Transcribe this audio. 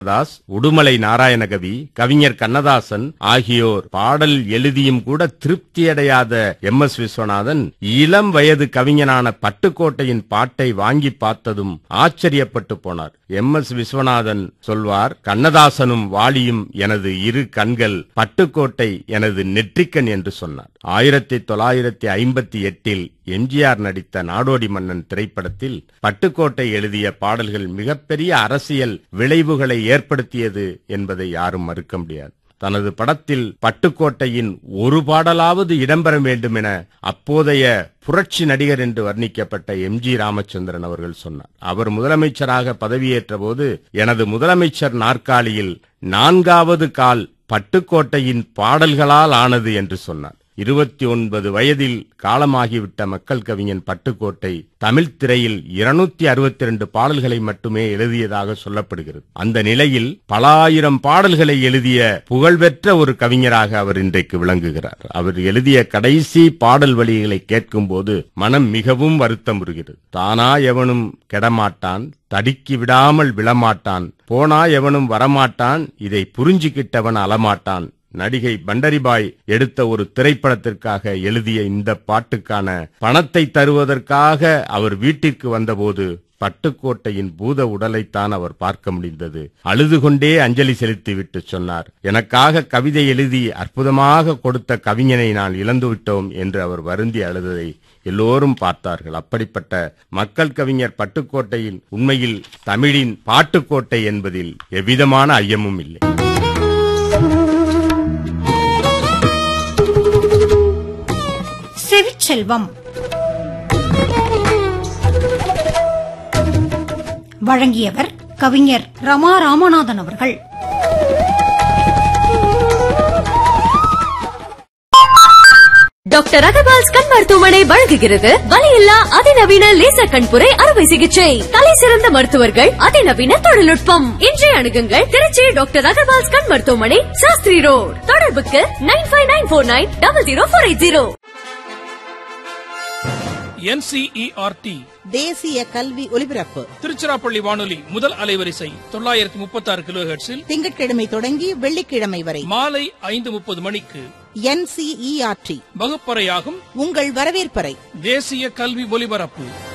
தாஸ் உடுமலை நாராயணகவி கவிஞர் கண்ணதாசன் ஆகியோர் பாடல் எழுதியும் கூட திருப்தியடையாத எம் எஸ் விஸ்வநாதன் இளம் வயது கவிஞனான பட்டுக்கோட்டையின் பாட்டை வாங்கி பார்த்ததும் ஆச்சரியப்பட்டு போனார் எம் எஸ் விஸ்வநாதன் சொல்வார் கண்ணதாசனும் வாலியும் எனது இரு கண்கள் பட்டுக்கோட்டை எனது நெற்றிக்கண் என்று சொன்னார் ஆயிரத்தி தொள்ளாயிரத்தி ஐம்பத்தி எட்டில் எம்ஜிஆர் நடித்த நாடோடி மன்னன் திரைப்படத்தில் பட்டுக்கோட்டை எழுதிய பாடல்கள் மிகப்பெரிய அரசியல் விளைவுகளை ஏற்படுத்தியது என்பதை யாரும் மறுக்க முடியாது தனது படத்தில் பட்டுக்கோட்டையின் ஒரு பாடலாவது இடம்பெற வேண்டும் என அப்போதைய புரட்சி நடிகர் என்று வர்ணிக்கப்பட்ட எம் ஜி ராமச்சந்திரன் அவர்கள் சொன்னார் அவர் முதலமைச்சராக பதவியேற்ற போது எனது முதலமைச்சர் நாற்காலியில் நான்காவது கால் பட்டுக்கோட்டையின் பாடல்களால் ஆனது என்று சொன்னார் இருபத்தி ஒன்பது வயதில் காலமாகிவிட்ட மக்கள் கவிஞன் பட்டுக்கோட்டை தமிழ் திரையில் இருநூத்தி அறுபத்தி ரெண்டு பாடல்களை மட்டுமே எழுதியதாக சொல்லப்படுகிறது அந்த நிலையில் பல ஆயிரம் பாடல்களை எழுதிய புகழ்பெற்ற ஒரு கவிஞராக அவர் இன்றைக்கு விளங்குகிறார் அவர் எழுதிய கடைசி பாடல் வழிகளை கேட்கும்போது மனம் மிகவும் வருத்தமுறுகிறது தானா எவனும் கெடமாட்டான் தடுக்கி விடாமல் விழமாட்டான் போனா எவனும் வரமாட்டான் இதை புரிஞ்சுக்கிட்டவன் அலமாட்டான் நடிகை பண்டரிபாய் எடுத்த ஒரு திரைப்படத்திற்காக எழுதிய இந்த பாட்டுக்கான பணத்தை தருவதற்காக அவர் வீட்டிற்கு வந்தபோது பட்டுக்கோட்டையின் பூத உடலைத்தான் அவர் பார்க்க முடிந்தது அழுது கொண்டே அஞ்சலி செலுத்திவிட்டு சொன்னார் எனக்காக கவிதை எழுதி அற்புதமாக கொடுத்த கவிஞனை நான் இழந்துவிட்டோம் என்று அவர் வருந்தி அழுததை எல்லோரும் பார்த்தார்கள் அப்படிப்பட்ட மக்கள் கவிஞர் பட்டுக்கோட்டையின் உண்மையில் தமிழின் பாட்டுக்கோட்டை என்பதில் எவ்விதமான ஐயமும் இல்லை செவிச்செல்வம் வழங்கியவர் கவிஞர் ரமா ராமநாதன் அவர்கள் டாக்டர் அகர்வால்ஸ் கண் மருத்துவமனை வழங்குகிறது வலியில்லா அதிநவீன லேசர் கண்புரை அறுவை சிகிச்சை தலை சிறந்த மருத்துவர்கள் அதிநவீன தொழில்நுட்பம் இன்றைய அணுகுங்கள் திருச்சி டாக்டர் அகர்வால்ஸ் கண் மருத்துவமனை சாஸ்திரி ரோட் தொடர்புக்கு nine five nine four nine double zero four eight zero NCERT தேசிய கல்வி ஒலிபரப்பு திருச்சிராப்பள்ளி வானொலி முதல் அலைவரிசை தொள்ளாயிரத்தி முப்பத்தி ஆறு கிலோ ஹெர்ட்ஸில் திங்கட்கிழமை தொடங்கி வெள்ளிக்கிழமை வரை மாலை ஐந்து முப்பது மணிக்கு என்சிஇஆர்டி வகுப்பறையாகும் உங்கள் வரவேற்பறை தேசிய கல்வி ஒலிபரப்பு